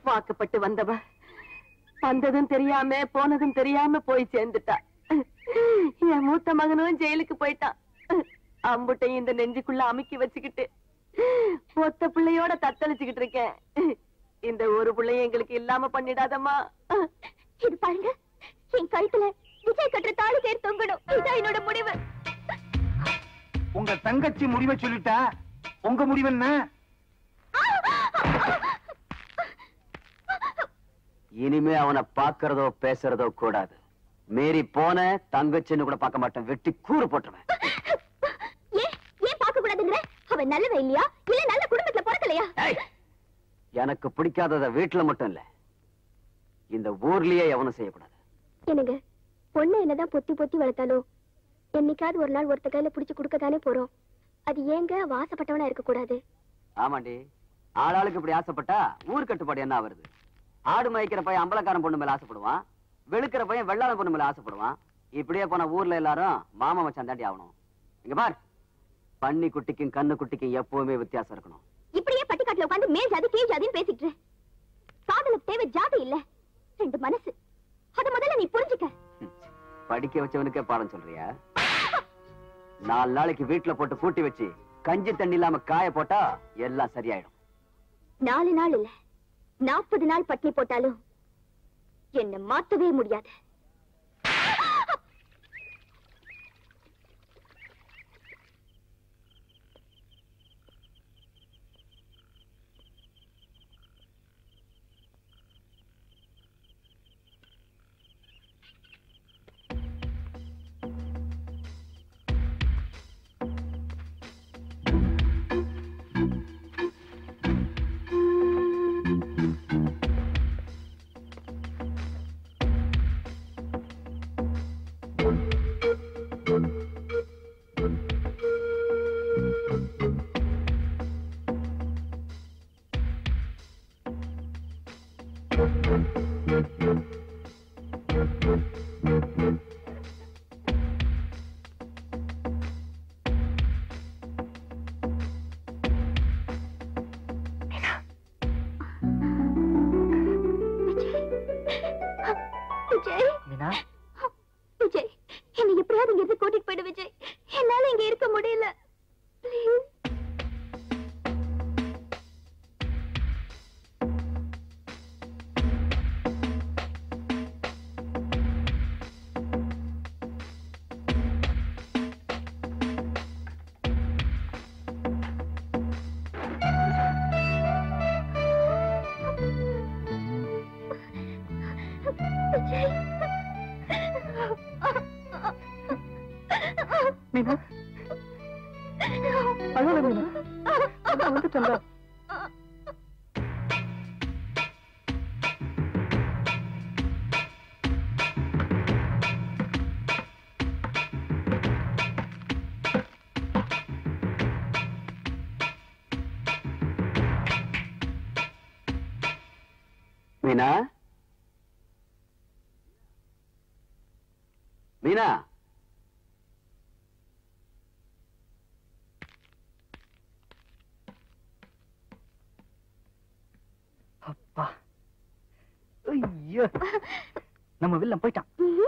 வாக்குப்பட்டு வந்தவ வந்ததும் தெரியாம போனதும் தெரியாம போய் சேர்ந்துட்டா என் மூத்த மகனும் ஜெயிலுக்கு போயிட்டான் அம்புட்டையும் இந்த நெஞ்சுக்குள்ள அமுக்கி வச்சுக்கிட்டு ஒத்த பிள்ளையோட தத்தளிச்சுக்கிட்டு இருக்கேன் இந்த ஒரு பிள்ளைய எங்களுக்கு இல்லாம பண்ணிடாதம்மா இது பாருங்க என் கழுத்துல விஜய் கட்டுற தாலி கயிறு தொங்கணும் இதான் என்னோட முடிவு உங்க தங்கச்சி முடிவை சொல்லிட்டா உங்க முடிவு என்ன இனிமே அவனை பாக்குறதோ பேசுறதோ கூடாது மீறி போன தங்கச்சின்னு கூட பார்க்க மாட்டேன் வெட்டி கூறு போட்டுருவேன் ஏன் ஏன் பார்க்க கூடாதுங்கிற அவன் நல்லவன் இல்லையா இல்ல நல்ல குடும்பத்துல பிறக்கலையா ஏய், எனக்கு பிடிக்காதத வீட்டுல மட்டும் இல்ல இந்த ஊர்லயே எவனும் செய்யக்கூடாது என்னங்க பொண்ணு என்னதான் பொத்தி பொத்தி வளர்த்தாலும் என்னைக்காவது ஒரு நாள் ஒருத்த கையில புடிச்சு கொடுக்கத்தானே போறோம் அது ஏங்க அவ ஆசைப்பட்டவனா இருக்க கூடாது ஆமாண்டி ஆளாளுக்கு இப்படி ஆசைப்பட்டா ஊர் கட்டுப்பாடு என்ன வருது ஆடு மயக்கிற பையன் அம்பலக்காரன் பொண்ணு மேல ஆசைப்படுவான் வெளுக்கிற பையன் வெள்ளாள பொண்ணு மேல ஆசைப்படுவான் இப்படியே போன ஊர்ல எல்லாரும் மாமா மச்சான் தாண்டி ஆகணும் இங்க பார் பன்னி குட்டிக்கும் கண்ணு குட்டிக்கும் எப்பவுமே வித்தியாசம் இருக்கணும் இப்படியே பட்டிக்காட்டுல உட்காந்து மேல் ஜாதி கீழ் ஜாதின்னு பேசிட்டு இரு. காதலுக்கு தேவை ஜாதி இல்ல ரெண்டு மனசு அத முதல்ல நீ புரிஞ்சுக்க படிக்க வச்சவனுக்கே பாடம் சொல்றியா நாலு நாளைக்கு வீட்டுல போட்டு பூட்டி வச்சு கஞ்சி தண்ணி இல்லாம காய போட்டா எல்லாம் சரியாயிடும் நாலு நாள் இல்ல நாற்பது நாள் பட்டினி போட்டாலும் என்ன மாத்தவே முடியாது விஜய் மீனா விஜய் என்னை எப்படியாவது இங்க இருந்து கூட்டிட்டு போயிடு விஜய் என்னால இங்க இருக்க முடியல Please. விஜய் மீனா அழாத மீனா அதான் வந்துட்டேன்ல மீனா மீனா அப்பா ஐயோ நம்ம வில்லம் போயிட்டான்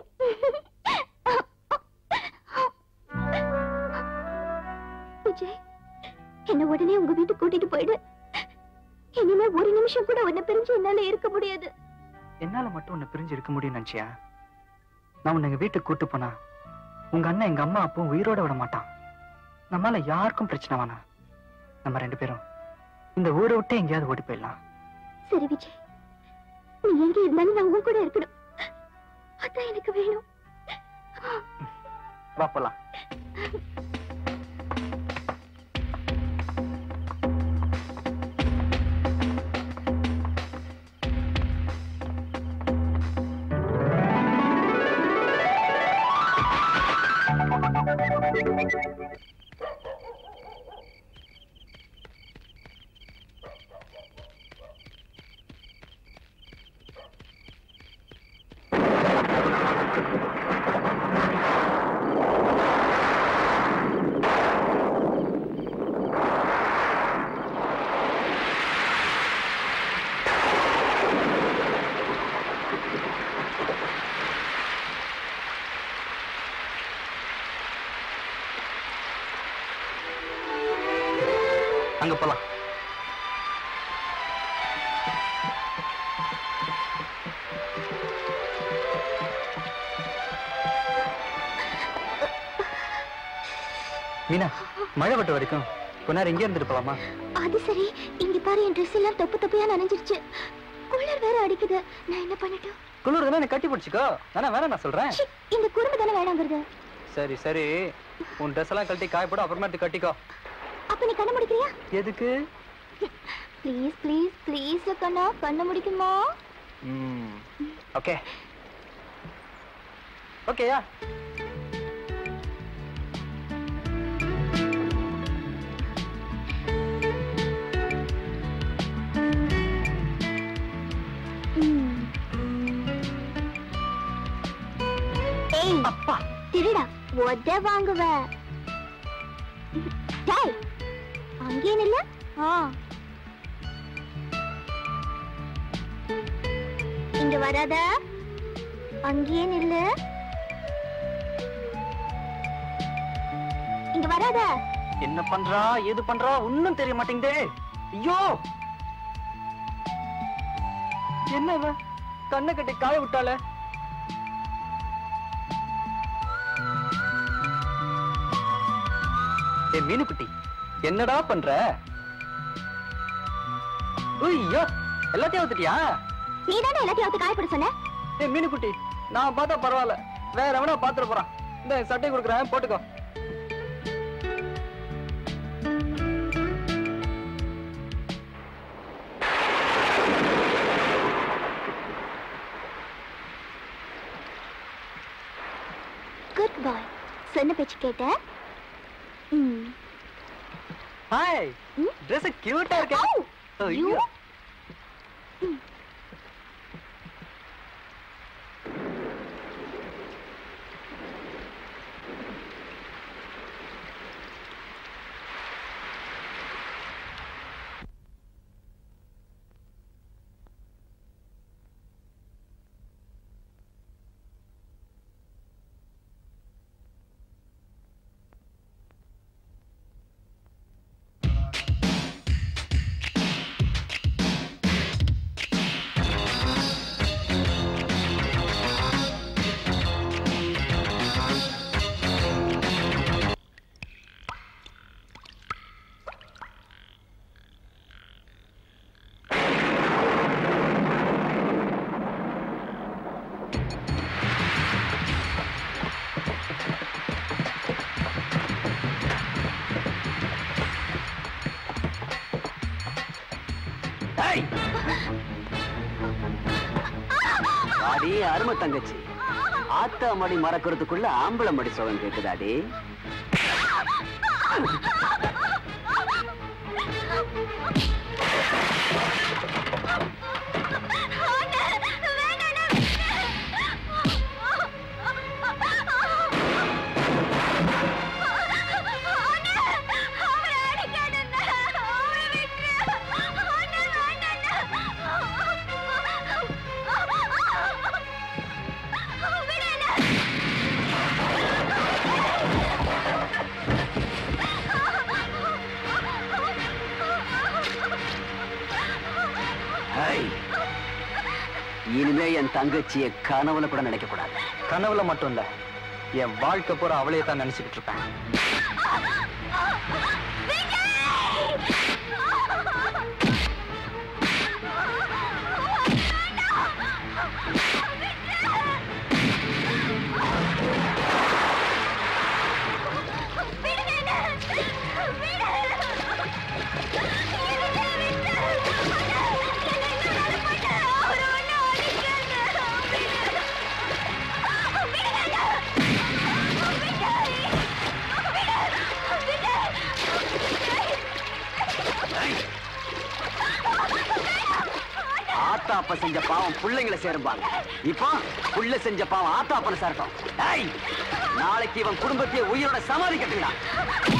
விஜய் என்ன உடனே உங்க வீட்டுக்கு கூட்டிட்டு போயிடு இனிமே ஒரு நிமிஷம் கூட உன்னை பிரிஞ்சு என்னால இருக்க முடியாது என்னால மட்டும் உன்னை பிரிஞ்சு இருக்க முடியும் நினைச்சியா நான் உன்னை எங்க வீட்டுக்கு கூட்டு போனா உங்க அண்ணன் எங்க அம்மா அப்பவும் உயிரோட விட மாட்டான் நம்மால யாருக்கும் பிரச்சனை வேணாம் நம்ம ரெண்டு பேரும் இந்த ஊரை விட்டு எங்கேயாவது ஓடி போயிடலாம் சரி விஜய் நீ எங்க இருந்தாலும் நான் உன் கூட இருக்கணும் அதான் எனக்கு வேணும் வா போலாம் விஜய் வாங்க போலாம் மீனா மழை வட்ட வரைக்கும் கொஞ்ச நேரம் இங்கே இருந்துட்டு போலாமா அது சரி இங்க பாரு என் ட்ரெஸ் எல்லாம் தொப்பு தொப்பையா நனைஞ்சிருச்சு குளிர் வேற அடிக்குது நான் என்ன பண்ணட்டும் குளிர் தானே கட்டி பிடிச்சிக்கோ தானே வேணாம் நான் சொல்றேன் ச்சீ, இந்த குறும்பு தானே வேணாங்கிறது சரி சரி உன் ட்ரெஸ் எல்லாம் கழட்டி காய போடு அப்புறமேட்டு கட்டிக்கோ அப்ப நீ கண்ண முடிக்கிறியா எதுக்கு ப்ளீஸ் ப்ளீஸ் ப்ளீஸ் கண்ணா கண்ண முடிக்குமா ம் ஓகே ஓகேயா ம். ஏய் அப்பா திருடா ஒத வாங்குவ டேய் அங்கே நில்ல ஆ இங்க வராத அங்கேயே நில்லு இங்க வராத என்ன பண்றா ஏது பண்றா ஒண்ணும் தெரிய மாட்டேங்குதே ஐயோ என்ன இவ கண்ணை கட்டி காய விட்டாள ஏ மீனுக்குட்டி என்னடா பண்ற ஐயோ எல்லாத்தையும் ஊத்துட்டியா நீ தானே எல்லாத்தையும் அவுத்து காயப்பட சொன்ன ஏ மீனுக்குட்டி நான் பார்த்தா பரவாயில்ல வேற எவனா பாத்துட்டு போறான் இந்த சட்டை கொடுக்குறேன் போட்டுக்கோ குட் பாய் சொன்ன பேச்சு கேட்ட ம் ஹாய் ம்? Dress கியூட்டா இருக்கு Ow! ஐயோ You? டேய்! வாடி அருமை தங்கச்சி ஆத்தா மடி மறக்கிறதுக்குள்ள ஆம்பளை மடி சோகம் கேக்குதாடி ஏய்! இனிமே என் தங்கச்சிய கனவுல கூட நினைக்க கூடாது கனவுல மட்டும் இல்ல என் வாழ்க்கை பூரா அவளையே தான் நினைச்சுக்கிட்டு இருப்பேன் ஆத்தா அப்ப செஞ்ச பாவம் பிள்ளைங்களை சேரும்பாங்க இப்போ புள்ள செஞ்ச பாவம் ஆத்தா அப்பன சேரட்டும் ஏய்! நாளைக்கு இவன் குடும்பத்தையே உயிரோட சமாளி கட்டுங்கடா